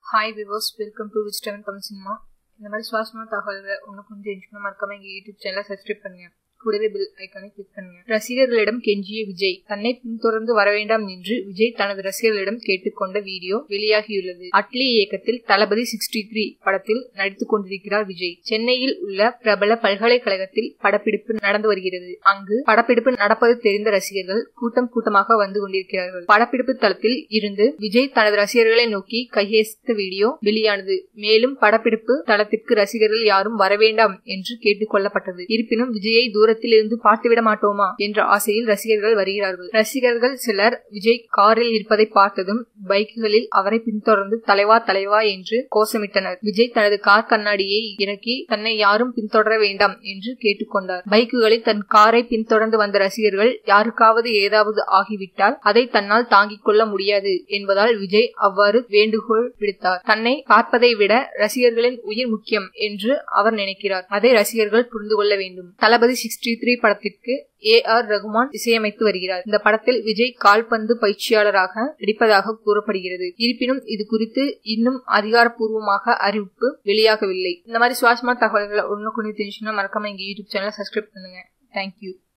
hi viewers welcome to விஜிடவன் Tamil cinema இந்த மாதிரி சுவாசமான தகவல்களை ஒன்று கொஞ்சம் தெரிஞ்சுக்கணும் மறக்காம எங்கள் யூடியூப் சேனலை சப்ஸ்கிரைப் பண்ணுங்க கூடவே பில் ஐக்கானை கிளிக் பண்ணுங்க ரசிகர்களிடம் கெஞ்சிய விஜய் தன்னை பின்தொடர்ந்து வர வேண்டாம் என்று விஜய் தனது ரசிகர்களிடம் கேட்டுக்கொண்ட வீடியோ வெளியாகியுள்ளது அட்லி இயக்கத்தில் தளபதி சிக்ஸ்டி த்ரீ படத்தில் நடித்துக் கொண்டிருக்கிறார் விஜய் சென்னையில் உள்ள பிரபல பல்கலைக்கழகத்தில் படப்பிடிப்பு நடந்து வருகிறது அங்கு படப்பிடிப்பு நடப்பது தெரிந்த ரசிகர்கள் கூட்டம் கூட்டமாக வந்து கொண்டிருக்கிறார்கள் படப்பிடிப்பு தளத்தில் இருந்து விஜய் தனது ரசிகர்களை நோக்கி கையேசித்த வீடியோ வெளியானது மேலும் படப்பிடிப்பு தளத்திற்கு ரசிகர்கள் யாரும் வரவேண்டாம் என்று கேட்டுக் கொள்ளப்பட்டது இருப்பினும் விஜயை தூரத்தில் இருந்து பார்த்துவிட மாட்டோமா என்ற ஆசையில் ரசிகர்கள் வருகிறார்கள் ரசிகர்கள் சிலர் விஜய் காரில் இருப்பதை பார்த்ததும் பைக்குகளில் அவரை பின்தொடர்ந்து தலைவா தலைவா என்று கோஷமிட்டனர் விஜய் தனது கார் கண்ணாடியை இறக்கி தன்னை யாரும் பின்தொடர வேண்டாம் என்று கேட்டுக்கொண்டார் பைக்குகளில் தன் காரை பின்தொடர்ந்து வந்த ரசிகர்கள் யாருக்காவது ஏதாவது ஆகிவிட்டால் அதை தன்னால் தாங்கிக் கொள்ள முடியாது என்பதால் விஜய் அவ்வாறு வேண்டுகோள் விடுத்தார் தன்னை பார்ப்பதை விட ரசிகர்களின் உயிர் முக்கியம் என்று அவர் நினைக்கிறார் அதை ரசிகர்கள் புரிந்து கொள்ள வேண்டும் தளபதி சிக்ஸ்டி த்ரீ படத்திற்கு ஏ ஆர் ரகுமான் இசையமைத்து வருகிறார் இந்த படத்தில் விஜய் கால்பந்து பயிற்சியாளராக நடிப்பதாக கூறப்படுகிறது இருப்பினும் இது குறித்து இன்னும் அதிகாரப்பூர்வமாக அறிவிப்பு வெளியாகவில்லை இந்த மாதிரி சுவாசமான தகவல்களை ஒன்று கொண்டு தெரிஞ்சுன்னா மறக்காம எங்க யூடியூப் சேனலை சப்ஸ்கிரைப் பண்ணுங்க தேங்க்யூ